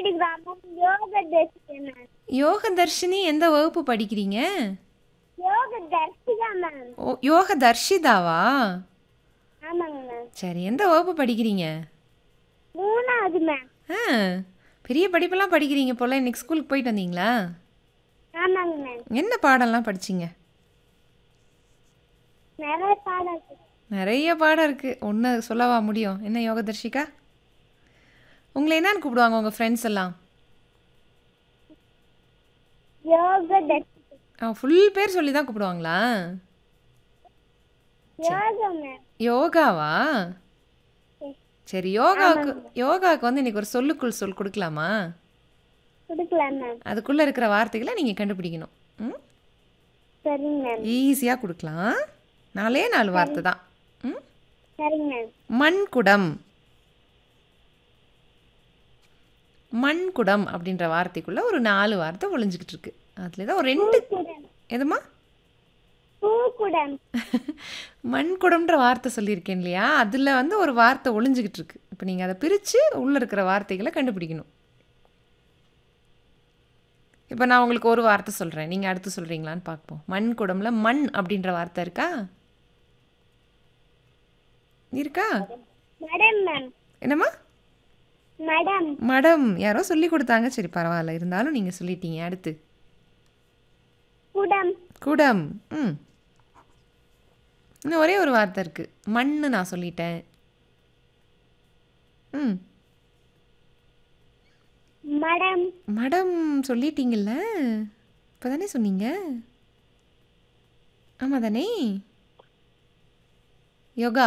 கிராமம் யோக தர்ஷிகா மேம் யோக தர்ஷினி எந்த வகுப்பு படிக்கிறீங்க யோக தர்ஷிகா மேம் ஓ யோக தர்ஷிதாவா ஆமாங்க மேம் சரி எந்த வகுப்பு படிக்கிறீங்க மூணாவது மேம் ஆ பெரிய படிப்பெல்லாம் படிக்கிறீங்க போல இன்னைக்கு ஸ்கூலுக்கு போயிட்டு வந்தீங்களா ஆமாங்க மேம் என்ன பாடம்லாம் படிச்சீங்க நிறைய பாடம் இருக்கு நிறைய பாடம் இருக்குது ஒன்று சொல்லவா முடியும் என்ன யோக தர்ஷிகா உங்களை என்னன்னு கூப்பிடுவாங்க உங்கள் ஃப்ரெண்ட்ஸ் எல்லாம் யோக தர்ஷிகா ஃபுல் பேர் சொல்லி தான் கூப்பிடுவாங்களா யோகா மேம் யோகாவா சரி யோகாவுக்கு யோகாவுக்கு வந்து இன்னைக்கு ஒரு சொல்லுக்குள் சொல் கொடுக்கலாமா கொடுக்கலாம் மேம் அதுக்குள்ளே இருக்கிற வார்த்தைகளை நீங்கள் கண்டுபிடிக்கணும் ம் சரிங்க மேம் ஈஸியாக கொடுக்கலாம் நாலே நாலு வார்த்தை தான் ம் சரிங்க மேம் மண்குடம் மண்குடம் அப்படின்ற வார்த்தைக்குள்ள ஒரு நாலு வார்த்தை ஒளிஞ்சுக்கிட்டு இருக்கு அதில் தான் ஒரு ரெண்டு பூக்குடம் எதுமா பூக்குடம் மண்குடம்ன்ற வார்த்தை சொல்லியிருக்கேன் இல்லையா அதில் வந்து ஒரு வார்த்தை ஒளிஞ்சுக்கிட்டு இருக்கு இப்போ நீங்கள் அதை பிரித்து உள்ளே இருக்கிற வார்த்தைகளை கண்டுபிடிக்கணும் இப்போ நான் உங்களுக்கு ஒரு வார்த்தை சொல்கிறேன் நீங்கள் அடுத்து சொல்கிறீங்களான்னு பார்ப்போம் மண் குடம்ல மண் அப்படின்ற வார்த்தை இருக்கா இருக்கா மடம் மேம் என்னம்மா மடம் மடம் யாரோ சொல்லி கொடுத்தாங்க சரி பரவாயில்ல இருந்தாலும் நீங்கள் சொல்லிட்டீங்க அடுத்து குடம் குடம் ம் இன்னும் ஒரே ஒரு வார்த்தை இருக்குது மண்ணு நான் சொல்லிட்டேன் ம் மடம் மடம் சொல்லிட்டீங்கல்ல இப்போ தானே சொன்னீங்க ஆமாம் தானே யோகா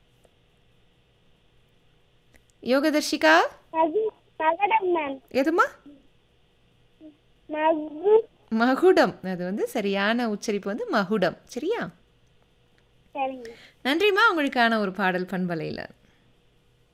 யோகதர்ஷிகா மகு மகடம் மேம் எதுமா மகு மகுடம் அது வந்து சரியான உச்சரிப்பு வந்து மகுடம் சரியா சரிங்க நன்றிம்மா உங்களுக்கான ஒரு பாடல் பண்பலையில்